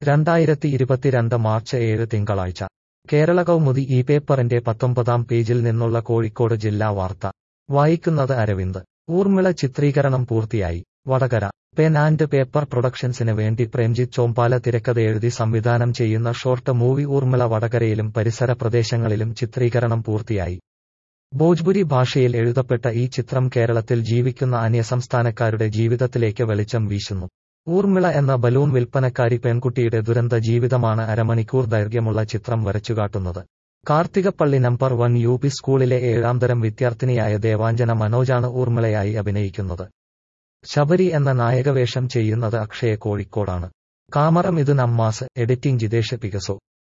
രണ്ടായിരത്തി ഇരുപത്തിരണ്ട് മാർച്ച് ഏഴ് തിങ്കളാഴ്ച കേരള കൗമുദി ഈ പേപ്പറിന്റെ പത്തൊമ്പതാം പേജിൽ നിന്നുള്ള കോഴിക്കോട് ജില്ലാ വാർത്ത വായിക്കുന്നത് അരവിന്ദ് ഊർമിള ചിത്രീകരണം പൂർത്തിയായി വടകര പെൻ ആൻഡ് പേപ്പർ പ്രൊഡക്ഷൻസിന് വേണ്ടി പ്രേംജിത്ത് ചോമ്പാല തിരക്കഥയെഴുതി സംവിധാനം ചെയ്യുന്ന ഷോർട്ട് മൂവി ഊർമിള വടകരയിലും പരിസര പ്രദേശങ്ങളിലും ചിത്രീകരണം പൂർത്തിയായി ഭോജ്പുരി ഭാഷയിൽ എഴുതപ്പെട്ട ഈ ചിത്രം കേരളത്തിൽ ജീവിക്കുന്ന അന്യസംസ്ഥാനക്കാരുടെ ജീവിതത്തിലേക്ക് വെളിച്ചം വീശുന്നു ഊർമിള എന്ന ബലൂൺ വിൽപ്പനക്കാരി പെൺകുട്ടിയുടെ ദുരന്ത ജീവിതമാണ് അരമണിക്കൂർ ദൈർഘ്യമുള്ള ചിത്രം വരച്ചുകാട്ടുന്നത് Karthikappally number one U P സ്കൂളിലെ ഏഴാം തരം വിദ്യാർത്ഥിനിയായ ദേവാഞ്ജന മനോജാണ് ഊർമിളയായി അഭിനയിക്കുന്നത് ശബരി എന്ന നായകവേഷം ചെയ്യുന്നത് അക്ഷയ കോഴിക്കോടാണ് കാമറ മിഥുൻ അമ്മാസ് എഡിറ്റിംഗ് ജിതേഷ് പികസോ